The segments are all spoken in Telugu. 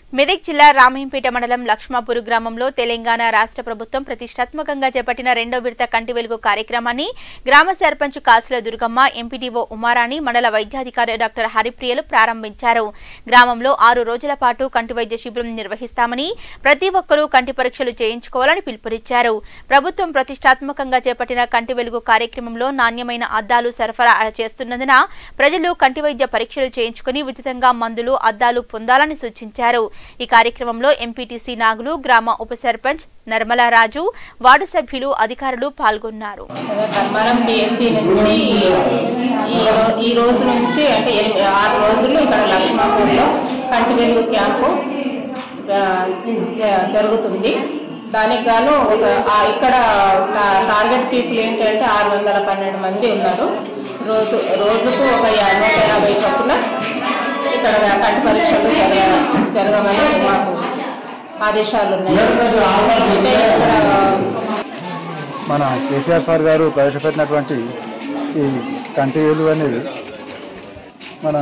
మెదక్ జిల్లా రామేంపేట మండలం లక్ష్మాపూర్ గ్రామంలో తెలంగాణ రాష్ట్ర ప్రభుత్వం ప్రతిష్టాత్మకంగా చేపట్టిన రెండో విడత కంటి వెలుగు కార్యక్రమాన్ని గ్రామ సర్పంచ్ కాసుల దుర్గమ్మ ఎంపీడీఓ ఉమారాణి మండల వైద్యాధికారి డాక్టర్ హరిప్రియలు ప్రారంభించారు గ్రామంలో ఆరు రోజుల పాటు కంటి వైద్య శిబిరం నిర్వహిస్తామని ప్రతి ఒక్కరూ కంటి పరీక్షలు చేయించుకోవాలని పిలుపునిచ్చారు ప్రభుత్వం ప్రతిష్టాత్మకంగా చేపట్టిన కంటి వెలుగు కార్యక్రమంలో నాణ్యమైన అద్దాలు సరఫరా చేస్తున్నందున ప్రజలు కంటి వైద్య పరీక్షలు చేయించుకుని ఉచితంగా మందులు అద్దాలు పొందాలని సూచించారు ఈ కార్యక్రమంలో ఎంపీటీసీ నాగులు గ్రామ ఉప సర్పంచ్ నర్మలారాజు వార్డు సభ్యులు అధికారులు పాల్గొన్నారు ధర్మారం డిఎస్సి నుంచి ఈ రో- ఈ రోజు నుంచి అంటే ఎనిమిది ఆరు రోజులు ఇక్కడ లక్ష్మాపూర్లో కంటి వెలుగు క్యాంపు ఆ, జ- జరుగుతుంది దానికి గాను ఒక ఆ ఇక్కడ టా- టార్గెట్ పీపుల్ ఏంటంటే ఆరు వందల పన్నెండు మంది ఉన్నారు రోజు రోజుకు ఒక యా- నూట యాభై చొప్పున ఇక్కడ కంటి పరీక్షలు జరగ జరగమని మాకు ఆదేశాలు ఉన్నాయి అయితే ఇక్కడ మన కేసీఆర్ సార్ గారు ప్రవేశపెట్టినటువంటి ఈ కంటి వేలు అనేది మన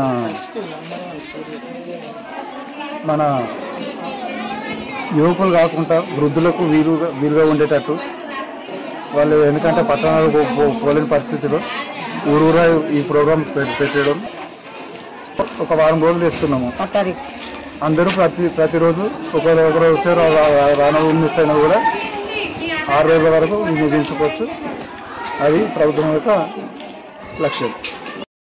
మన యువకులు కాకుండా వృద్ధులకు వీలుగా వీలుగా ఉండేటట్టు వాళ్ళు ఎందుకంటే పట్టణాలకు పో- పో- పోలేని పరిస్థితిలో ఊరూరా ఈ ప్రోగ్రాం పెట్- పెట్టడం ఒక వారం రోజులు ఇస్తున్నాము అందరూ ప్రతి ప్రతిరోజు ఒకరు ఒకరు వచ్చారు రాను మిస్ అయినా కూడా ఆరు రోజుల వరకు ముగించుకోవచ్చు అది ప్రభుత్వం యొక్క లక్ష్యం